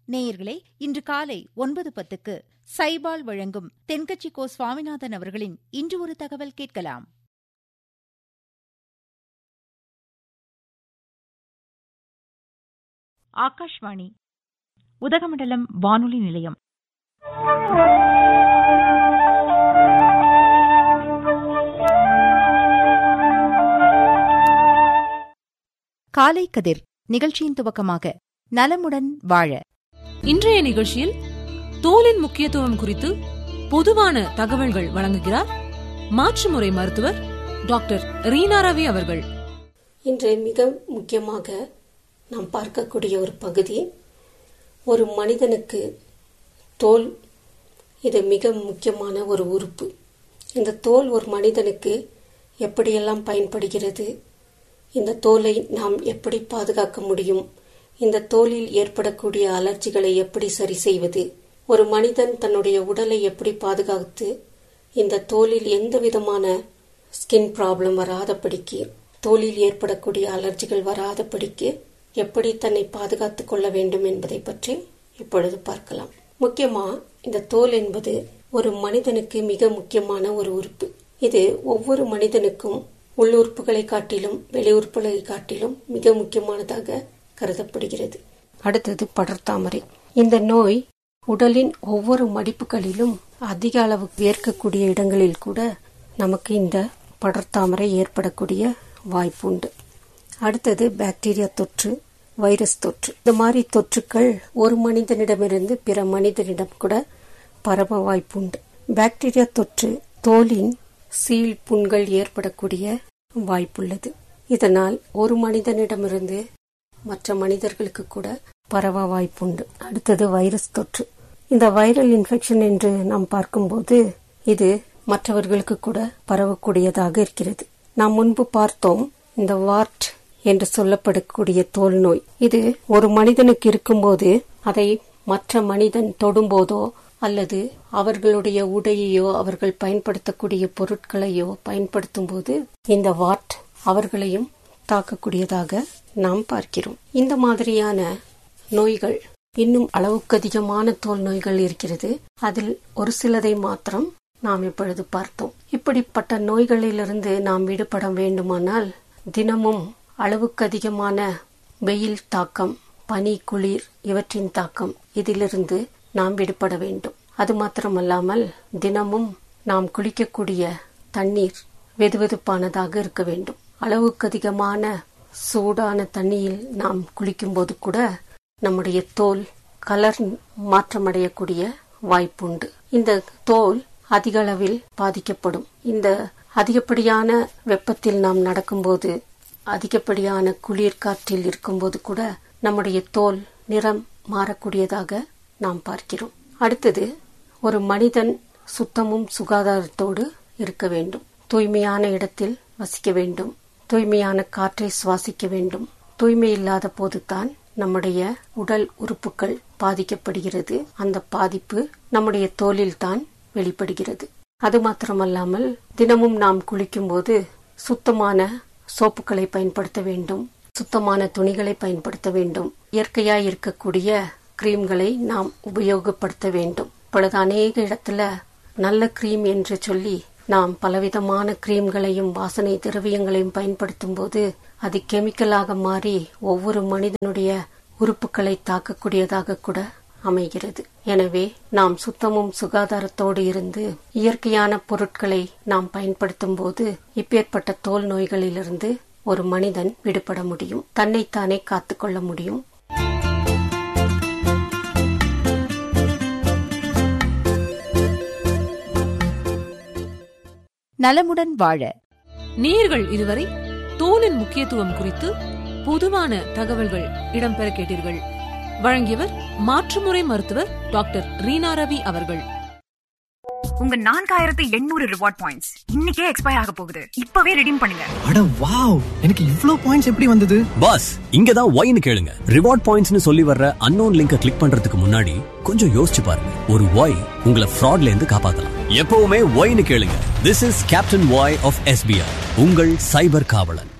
நேயர்களே இன்று காலை ஒன்பது பத்துக்கு சைபால் வழங்கும் தென்கட்சி கோ சுவாமிநாதன் அவர்களின் இன்று ஒரு தகவல் கேட்கலாம் ஆகாஷ்வாணி உதகமண்டலம் வானொலி நிலையம் காலை கதிர் நிகழ்ச்சியின் துவக்கமாக நலமுடன் வாழ இன்றைய நிகழ்ச்சியில் தோலின் முக்கியத்துவம் குறித்து பொதுவான தகவல்கள் வழங்குகிறார் மாற்றுமுறை மருத்துவர் டாக்டர் ரீனா ரவி அவர்கள் இன்று மிக முக்கியமாக நாம் பார்க்கக்கூடிய ஒரு பகுதி ஒரு மனிதனுக்கு தோல் இது மிக முக்கியமான ஒரு உறுப்பு இந்த தோல் ஒரு மனிதனுக்கு எப்படியெல்லாம் பயன்படுகிறது இந்த தோலை நாம் எப்படி பாதுகாக்க முடியும் இந்த தோலில் ஏற்படக்கூடிய அலர்ஜிகளை எப்படி சரி செய்வது ஒரு மனிதன் தன்னுடைய உடலை எப்படி பாதுகாத்து இந்த தோலில் எந்த விதமான ஸ்கின் ப்ராப்ளம் வராதபடிக்கு தோலில் ஏற்படக்கூடிய அலர்ஜிகள் வராதபடிக்கு எப்படி தன்னை பாதுகாத்துக் கொள்ள வேண்டும் என்பதை பற்றி இப்பொழுது பார்க்கலாம் முக்கியமா இந்த தோல் என்பது ஒரு மனிதனுக்கு மிக முக்கியமான ஒரு உறுப்பு இது ஒவ்வொரு மனிதனுக்கும் உள்ளுறுப்புகளை காட்டிலும் வெளியுறுப்புகளை காட்டிலும் மிக முக்கியமானதாக கருதப்படுகிறது அடுத்தது படர்தாமரை இந்த நோய் உடலின் ஒவ்வொரு மடிப்புகளிலும் அதிக அளவு வேர்க்கக்கூடிய இடங்களில் கூட நமக்கு இந்த படர்தாமரை ஏற்படக்கூடிய வாய்ப்பு உண்டு அடுத்தது பாக்டீரியா தொற்று வைரஸ் தொற்று இந்த மாதிரி தொற்றுக்கள் ஒரு மனிதனிடமிருந்து பிற மனிதனிடம் கூட பரவ வாய்ப்புண்டு பாக்டீரியா தொற்று தோலின் சீல் புண்கள் ஏற்படக்கூடிய வாய்ப்புள்ளது இதனால் ஒரு மனிதனிடமிருந்து மற்ற மனிதர்களுக்கு கூட பரவ வாய்ப்புண்டு அடுத்தது வைரஸ் தொற்று இந்த வைரல் இன்ஃபெக்ஷன் என்று நாம் பார்க்கும்போது இது மற்றவர்களுக்கு கூட பரவக்கூடியதாக இருக்கிறது நாம் முன்பு பார்த்தோம் இந்த வார்ட் என்று சொல்லப்படக்கூடிய தோல் நோய் இது ஒரு மனிதனுக்கு இருக்கும்போது அதை மற்ற மனிதன் தொடும்போதோ அல்லது அவர்களுடைய உடையையோ அவர்கள் பயன்படுத்தக்கூடிய பொருட்களையோ பயன்படுத்தும் போது இந்த வாட் அவர்களையும் தாக்கக்கூடியதாக நாம் பார்க்கிறோம் இந்த மாதிரியான நோய்கள் இன்னும் அளவுக்கு அதிகமான தோல் நோய்கள் இருக்கிறது அதில் ஒரு சிலதை மாத்திரம் நாம் இப்பொழுது பார்த்தோம் இப்படிப்பட்ட நோய்களிலிருந்து நாம் விடுபட வேண்டுமானால் தினமும் அளவுக்கு அதிகமான வெயில் தாக்கம் பனி குளிர் இவற்றின் தாக்கம் இதிலிருந்து நாம் விடுபட வேண்டும் அது மாத்திரமல்லாமல் தினமும் நாம் குளிக்கக்கூடிய தண்ணீர் வெதுவெதுப்பானதாக இருக்க வேண்டும் அளவுக்கு அதிகமான சூடான தண்ணியில் நாம் குளிக்கும்போது கூட நம்முடைய தோல் கலர் மாற்றமடையக்கூடிய வாய்ப்புண்டு இந்த தோல் அதிக அளவில் பாதிக்கப்படும் இந்த அதிகப்படியான வெப்பத்தில் நாம் நடக்கும்போது அதிகப்படியான குளிர் காற்றில் இருக்கும்போது கூட நம்முடைய தோல் நிறம் மாறக்கூடியதாக நாம் பார்க்கிறோம் அடுத்தது ஒரு மனிதன் சுத்தமும் சுகாதாரத்தோடு இருக்க வேண்டும் தூய்மையான இடத்தில் வசிக்க வேண்டும் தூய்மையான காற்றை சுவாசிக்க வேண்டும் தூய்மை இல்லாத போதுதான் நம்முடைய உடல் உறுப்புகள் பாதிக்கப்படுகிறது அந்த பாதிப்பு நம்முடைய தோலில் தான் வெளிப்படுகிறது அது மாத்திரமல்லாமல் தினமும் நாம் குளிக்கும்போது சுத்தமான சோப்புகளை பயன்படுத்த வேண்டும் சுத்தமான துணிகளை பயன்படுத்த வேண்டும் இயற்கையாய் இருக்கக்கூடிய கிரீம்களை நாம் உபயோகப்படுத்த வேண்டும் இப்பொழுது அநேக இடத்துல நல்ல கிரீம் என்று சொல்லி நாம் பலவிதமான கிரீம்களையும் வாசனை திரவியங்களையும் பயன்படுத்தும் போது அது கெமிக்கலாக மாறி ஒவ்வொரு மனிதனுடைய உறுப்புகளை தாக்கக்கூடியதாக கூட அமைகிறது எனவே நாம் சுத்தமும் சுகாதாரத்தோடு இருந்து இயற்கையான பொருட்களை நாம் பயன்படுத்தும் போது இப்பேற்பட்ட தோல் நோய்களிலிருந்து ஒரு மனிதன் விடுபட முடியும் தன்னைத்தானே காத்துக்கொள்ள முடியும் நலமுடன் வாழ நேர்கள் இதுவரை தோலின் முக்கியத்துவம் குறித்து பொதுவான தகவல்கள் இடம்பெற கேட்டீர்கள் வழங்கியவர் மாற்றுமுறை மருத்துவர் டாக்டர் ரீனா ரவி அவர்கள் உங்க நான்காயிரத்து எண்ணூறு ரிவார்ட் பாயிண்ட்ஸ் இன்னைக்கே எக்ஸ்பயர் ஆக போகுது இப்பவே ரெடீம் பண்ணுங்க அட வாவ் எனக்கு இவ்ளோ பாயிண்ட்ஸ் எப்படி வந்தது பாஸ் இங்க தான் ஒய்னு கேளுங்க ரிவார்ட் பாயிண்ட்ஸ்னு சொல்லி வர்ற அன்னோன் லிங்கை கிளிக் பண்றதுக்கு முன்னாடி கொஞ்சம் யோசிச்சு பாருங்க ஒரு ஒய் உங்களை ஃப்ராட்ல இருந்து காப்பாத்தலாம் எப்பவுமே ஒய்னு கேளுங்க this is captain Y of SBI உங்கள் சைபர் காவலன்